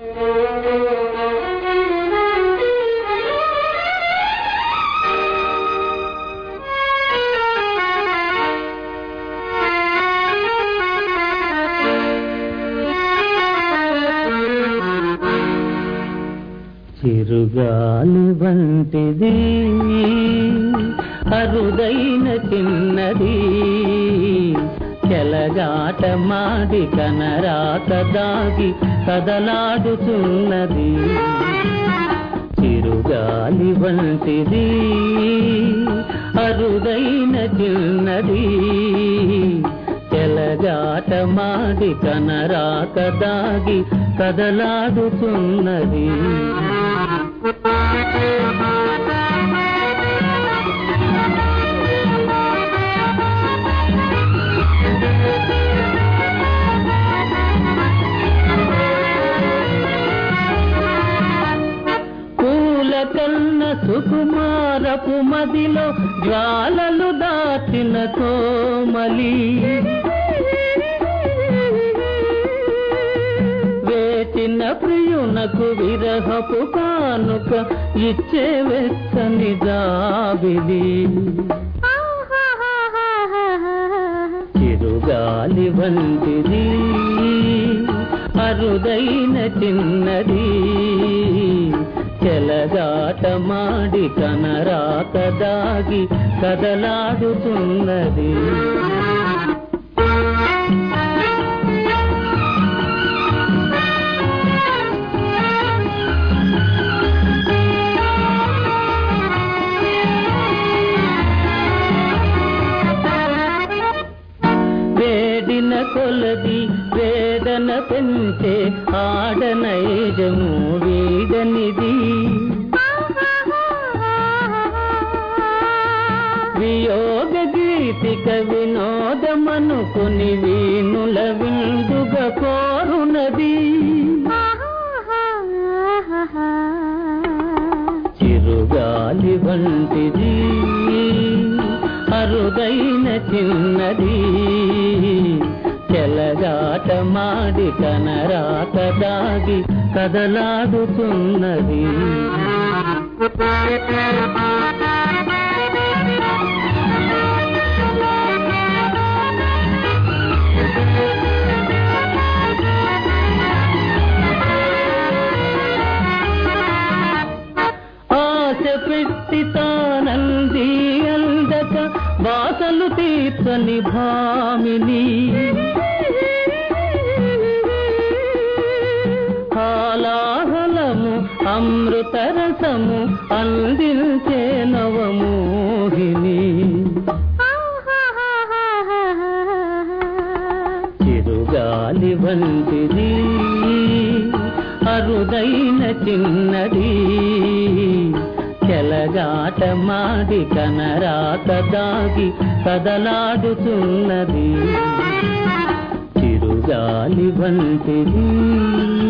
చిరుగాలి వంటిది అరుదైన చిన్నది చెలగాట మాడి కనరాక దాగి కదలాడుతున్నది చిరుగాలి వంటిది అరుదైన చిన్నది చెలగాట మాడి కనరాక దాగి కదలాడుతున్నది పూల కన్న సుకుమారపు మదిలో జ్వాలలు దాచిన కోమలి వేచిన ప్రియునకు విరహపు కానుక ఇచ్చే వెచ్చని జాబిలి చిరుగాలి వంటిది అరుదైన చిన్నది చెలగాట మాడి కనరాక దాగి కదలాడుతున్నది వేడిన కొలది వేదన పెంచే ఆడనైజము వీడనిది వియోగ గీతిక వినోదమనుకుని వీణుల విందుగా కోరునది చిరుగాలి వంటిది అరుదైన చిన్నది చెలగాట మాడి కనరాక దాగి కదలాడుతున్నది ఆశ పెట్టి తానంది అందక వాసలు తీర్చని భామిని హాలాహలము అమృతరసము అందించే నవమోహిని చిరుగాలి వంటిది అరుదైన చిన్నది చెలగాట మాడి కనరాక దాగి కదలాడుతున్నది చిరుగాలి వంటిది